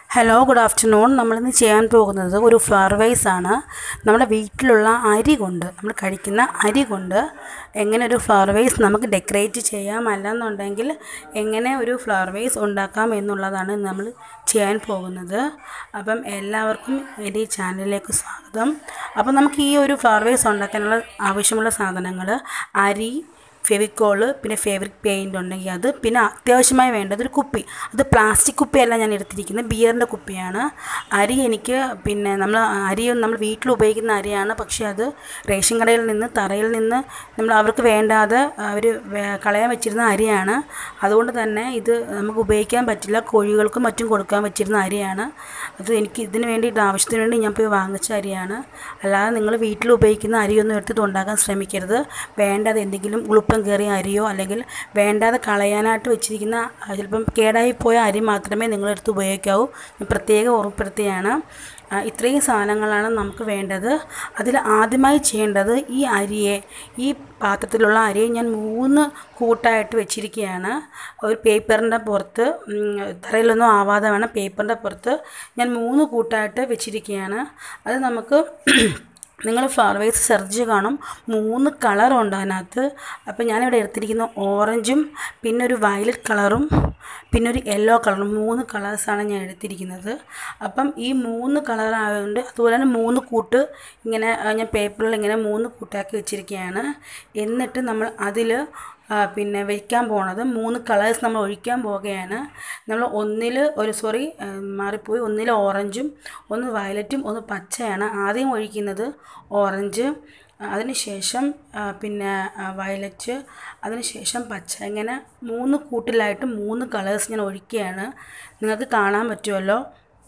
hello good afternoon നമ്മളിന്ന് ചെയ്യാൻ പോകുന്നത് ഒരു ഫ്ലവർ വൈസ് ആണ് നമ്മുടെ വീട്ടിലുള്ള അരി കൊണ്ട് നമ്മൾ കഴിക്കുന്ന അരി കൊണ്ട് എങ്ങനെ ഒരു ഫ്ലവർ വൈസ് നമുക്ക് ഡെക്കറേറ്റ് ചെയ്യാം അല്ലെന്നുണ്ടെങ്കിൽ എങ്ങനെ ഒരു ഫ്ലവർ വൈസ് ഉണ്ടാക്കാം എന്നുള്ളതാണ് നമ്മൾ ചെയ്യാൻ പോകുന്നത് അപ്പം എല്ലാവർക്കും എൻ്റെ ഈ ചാനലിലേക്ക് സ്വാഗതം അപ്പം നമുക്ക് ഈ ഒരു ഫ്ലവർ വൈസ് ഉണ്ടാക്കാനുള്ള ആവശ്യമുള്ള സാധനങ്ങൾ അരി ഫെവിക്കോള് പിന്നെ ഫേവറിക് പെയിൻ്റ് ഉണ്ടെങ്കിൽ അത് പിന്നെ അത്യാവശ്യമായി വേണ്ടത് ഒരു കുപ്പി അത് പ്ലാസ്റ്റിക് കുപ്പിയല്ല ഞാൻ എടുത്തിരിക്കുന്നത് ബിയറിൻ്റെ കുപ്പിയാണ് അരി എനിക്ക് പിന്നെ നമ്മൾ അരി നമ്മൾ വീട്ടിൽ ഉപയോഗിക്കുന്ന അരിയാണ് പക്ഷേ അത് റേഷൻ കടയിൽ നിന്ന് തറയിൽ നിന്ന് നമ്മൾ അവർക്ക് വേണ്ടാതെ അവർ കളയാൻ വെച്ചിരുന്ന അരിയാണ് അതുകൊണ്ട് തന്നെ ഇത് നമുക്ക് ഉപയോഗിക്കാൻ പറ്റില്ല കോഴികൾക്കും മറ്റും കൊടുക്കാൻ വെച്ചിരുന്ന അരിയാണ് അത് എനിക്ക് ഇതിന് വേണ്ടിയിട്ട് ആവശ്യത്തിന് വേണ്ടി ഞാൻ പോയി വാങ്ങിച്ച അരിയാണ് അല്ലാതെ നിങ്ങൾ വീട്ടിൽ ഉപയോഗിക്കുന്ന അരിയൊന്നും എടുത്തിട്ട് ഉണ്ടാക്കാൻ ശ്രമിക്കരുത് വേണ്ടാതെ എന്തെങ്കിലും ഉളുപ്പം കയറിയ അരിയോ അല്ലെങ്കിൽ വേണ്ടാതെ കളയാനായിട്ട് വെച്ചിരിക്കുന്ന ചിലപ്പം കേടായി പോയ അരി മാത്രമേ നിങ്ങളെടുത്ത് ഉപയോഗിക്കാവൂ ഞാൻ പ്രത്യേകം ഓർമ്മപ്പെടുത്തുകയാണ് ആ, ഇത്രയും സാധനങ്ങളാണ് നമുക്ക് വേണ്ടത് അതിൽ ആദ്യമായി ചെയ്യേണ്ടത് ഈ അരിയെ ഈ പാത്രത്തിലുള്ള അരിയെ ഞാൻ മൂന്ന് കൂട്ടായിട്ട് വെച്ചിരിക്കുകയാണ് ഒരു പേപ്പറിൻ്റെ പുറത്ത് ഉം, തറയിലൊന്നും ആവാതെ വേണം പേപ്പറിൻ്റെ പുറത്ത് ഞാൻ മൂന്ന് കൂട്ടായിട്ട് വെച്ചിരിക്കുകയാണ് അത് നമുക്ക് നിങ്ങൾ ഫ്ലവർവേസ് സെർച്ച് കാണും മൂന്ന് കളറുണ്ട് അതിനകത്ത് അപ്പം ഞാനിവിടെ എടുത്തിരിക്കുന്ന ഓറഞ്ചും പിന്നെ ഒരു വയലറ്റ് കളറും പിന്നെ ഒരു യെല്ലോ കളറും മൂന്ന് കളേഴ്സാണ് ഞാൻ എടുത്തിരിക്കുന്നത് അപ്പം ഈ മൂന്ന് കളർ ആയതുകൊണ്ട് അതുപോലെ തന്നെ മൂന്ന് കൂട്ട് ഇങ്ങനെ ആ, ഞാൻ പേപ്പറിൽ ഇങ്ങനെ മൂന്ന് കൂട്ടാക്കി വെച്ചിരിക്കുകയാണ് എന്നിട്ട് നമ്മൾ അതിൽ ആ, പിന്നെ വയ്ക്കാൻ പോണത് മൂന്ന് കളേഴ്സ് നമ്മൾ ഒഴിക്കാൻ പോവുകയാണ് നമ്മൾ ഒന്നിൽ ഒരു സോറി മാറിപ്പോയി ഒന്നിൽ ഓറഞ്ചും ഒന്ന് വയലറ്റും ഒന്ന് പച്ചയാണ് ആദ്യം ഒഴിക്കുന്നത് ഓറഞ്ച് അതിനുശേഷം ആ, പിന്നെ ആ, വയലറ്റ് അതിനുശേഷം പച്ച ഇങ്ങനെ മൂന്ന് കൂട്ടിലായിട്ട് മൂന്ന് കളേഴ്സ് ഞാൻ ഒഴിക്കുകയാണ് നിങ്ങൾക്ക് കാണാൻ പറ്റുമല്ലോ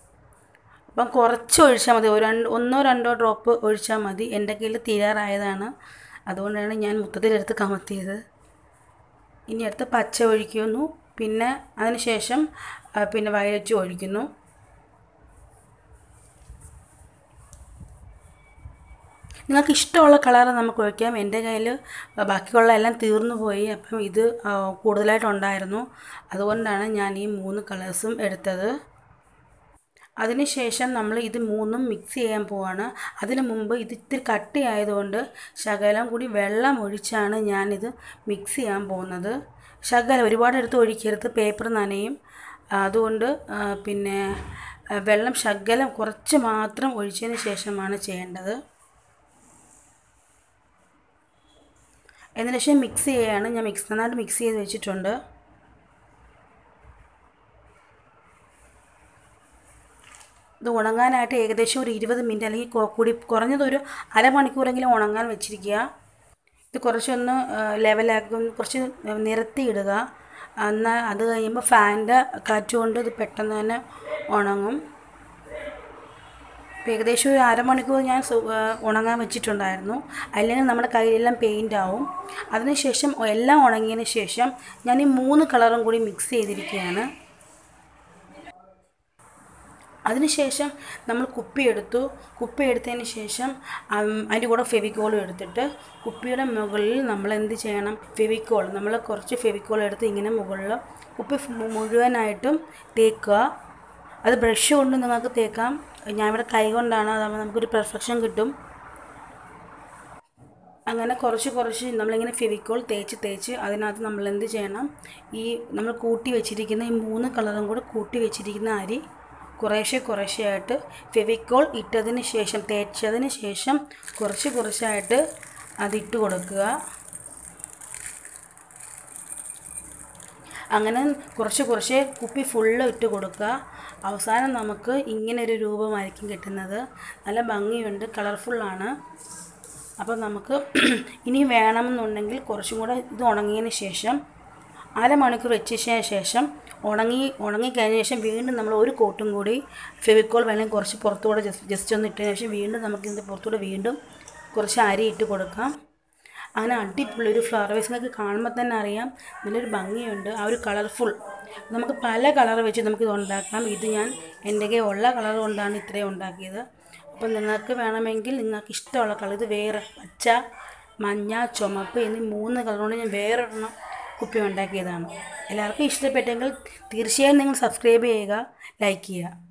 അപ്പം കുറച്ച് ഒഴിച്ചാൽ മതി ഒരു രണ്ട് ഒന്നോ രണ്ടോ ഡ്രോപ്പ് ഒഴിച്ചാൽ മതി എൻ്റെ കയ്യിൽ തീരാറായതാണ് അതുകൊണ്ടാണ് ഞാൻ മൊത്തത്തിലെടുത്ത് കമത്തിയത് ഇനി അടുത്ത് പച്ച ഒഴിക്കുന്നു പിന്നെ അതിനുശേഷം ആ, പിന്നെ വയലറ്റ് ഒഴിക്കുന്നു നിങ്ങൾക്ക് ഇഷ്ടമുള്ള കളർ നമുക്ക് ഒഴിക്കാം എൻ്റെ കയ്യിൽ ബാക്കിയുള്ള എല്ലാം തീർന്നു പോയി അപ്പം ഇത് ആ, കൂടുതലായിട്ടുണ്ടായിരുന്നു അതുകൊണ്ടാണ് ഞാൻ ഈ മൂന്ന് കളേഴ്സും എടുത്തത് അതിനുശേഷം നമ്മൾ ഇത് മൂന്നും മിക്സ് ചെയ്യാൻ പോവാണ് അതിന് മുമ്പ് ഇത് ഇത്തിരി കട്ടിയായതുകൊണ്ട് ശകലം കൂടി വെള്ളം ഒഴിച്ചാണ് ഞാനിത് മിക്സ് ചെയ്യാൻ പോകുന്നത് ശകലം ഒരുപാട് എടുത്ത് ഒഴിക്കരുത് പേപ്പർ നനയും അതുകൊണ്ട് ആ, പിന്നെ ആ, വെള്ളം ശകലം കുറച്ച് മാത്രം ഒഴിച്ചതിന് ശേഷമാണ് ചെയ്യേണ്ടത് എന്നതിന് ശേഷം മിക്സ് ചെയ്യുകയാണ് ഞാൻ മിക്സ് നന്നായിട്ട് മിക്സ് ചെയ്ത് വെച്ചിട്ടുണ്ട് ഇത് ഉണങ്ങാനായിട്ട് ഏകദേശം ഒരു ഇരുപത് മിനിറ്റ് അല്ലെങ്കിൽ കൊ- കൂടി കുറഞ്ഞതൊരു അരമണിക്കൂറെങ്കിലും ഉണങ്ങാൻ വെച്ചിരിക്കുക ഇത് കുറച്ചൊന്ന് ലെവലാക്കും കുറച്ച് നിരത്തി ഇടുക എന്നാൽ അത് കഴിയുമ്പോൾ ഫാനിൻ്റെ കാറ്റുകൊണ്ട് ഇത് പെട്ടെന്ന് തന്നെ ഉണങ്ങും ഇപ്പോൾ ഏകദേശം ഒരു അരമണിക്കൂർ ഞാൻ സു- ആ, ഉണങ്ങാൻ വെച്ചിട്ടുണ്ടായിരുന്നു അല്ലെങ്കിൽ നമ്മുടെ കയ്യിലെല്ലാം പെയിൻ്റ് ആവും അതിനുശേഷം എല്ലാം ഉണങ്ങിയതിന് ശേഷം ഞാൻ ഈ മൂന്ന് കളറും കൂടി മിക്സ് ചെയ്തിരിക്കുകയാണ് അതിനുശേഷം നമ്മൾ കുപ്പി എടുത്തു കുപ്പി എടുത്തതിന് ശേഷം ഉം, അതിൻ്റെ കൂടെ ഫെവിക്കോളും എടുത്തിട്ട് കുപ്പിയുടെ മുകളിൽ നമ്മൾ എന്ത് ചെയ്യണം ഫെവിക്കോൾ നമ്മൾ കുറച്ച് ഫെവിക്കോൾ എടുത്ത് ഇങ്ങനെ മുകളിൽ കുപ്പി ഫു- മുഴുവനായിട്ടും തേക്കുക അത് ബ്രഷ് കൊണ്ട് നിങ്ങൾക്ക് തേക്കാം ഞാനിവിടെ കൈ കൊണ്ടാണ് അതാകുമ്പോൾ നമുക്കൊരു പെർഫെക്ഷൻ കിട്ടും അങ്ങനെ കുറച്ച് കുറച്ച് നമ്മളിങ്ങനെ ഫെവിക്കോൾ തേച്ച് തേച്ച് അതിനകത്ത് നമ്മൾ എന്ത് ചെയ്യണം ഈ നമ്മൾ കൂട്ടി വെച്ചിരിക്കുന്ന ഈ മൂന്ന് കളറും കൂടെ കൂട്ടി വെച്ചിരിക്കുന്ന അരി കുറേശ്ശെ കുറേശ്ശെയായിട്ട് ഫെവിക്കോൾ ഇട്ടതിന് ശേഷം തേച്ചതിന് ശേഷം കുറച്ച് കുറച്ചായിട്ട് അതിട്ട് കൊടുക്കുക അങ്ങനെ കുറച്ച് കുറച്ച് കുപ്പി ഫുള്ള് ഇട്ട് കൊടുക്കുക അവസാനം നമുക്ക് ഇങ്ങനെ ഒരു രൂപമായിരിക്കും കിട്ടുന്നത് നല്ല ഭംഗിയുണ്ട് കളർഫുള്ളാണ് അപ്പോൾ നമുക്ക് ഇനി വേണമെന്നുണ്ടെങ്കിൽ കുറച്ചും കൂടെ ഇത് ഉണങ്ങിയതിന് ശേഷം അരമണിക്കൂർ വെച്ചതിന് ശേഷം ഉണങ്ങി ഉണങ്ങിക്കഴിഞ്ഞ ശേഷം വീണ്ടും നമ്മൾ ഒരു കോട്ടും കൂടി ഫെവിക്കോൾ വേണമെങ്കിൽ കുറച്ച് പുറത്തുകൂടെ ജസ്റ്റ് ജസ്റ്റ് ഒന്ന് ഇട്ടതിന് ശേഷം വീണ്ടും നമുക്ക് ഇതിൻ്റെ പുറത്തുകൂടെ വീണ്ടും കുറച്ച് അരി ഇട്ട് കൊടുക്കാം അങ്ങനെ അടിപൊളി ഒരു ഫ്ലവർ വൈസ് നിങ്ങൾക്ക് കാണുമ്പോൾ തന്നെ അറിയാം നല്ലൊരു ഭംഗിയുണ്ട് ആ ഒരു കളർഫുൾ നമുക്ക് പല കളർ വെച്ച് നമുക്കിത് ഉണ്ടാക്കാം ഇത് ഞാൻ എൻ്റെ കയ്യിൽ ഉള്ള കളർ കൊണ്ടാണ് ഇത്രയും ഉണ്ടാക്കിയത് അപ്പം നിങ്ങൾക്ക് വേണമെങ്കിൽ നിങ്ങൾക്ക് ഇഷ്ടമുള്ള കളർ ഇത് വേറെ പച്ച മഞ്ഞ ചുമപ്പ് എന്നീ മൂന്ന് കളർ കൊണ്ട് ഞാൻ വേറെ ഒരെണ്ണം കുപ്പി ഉണ്ടാക്കിയതാണ് എല്ലാവർക്കും ഇഷ്ടപ്പെട്ടെങ്കിൽ തീർച്ചയായും നിങ്ങൾ സബ്സ്ക്രൈബ് ചെയ്യുക ലൈക്ക് ചെയ്യുക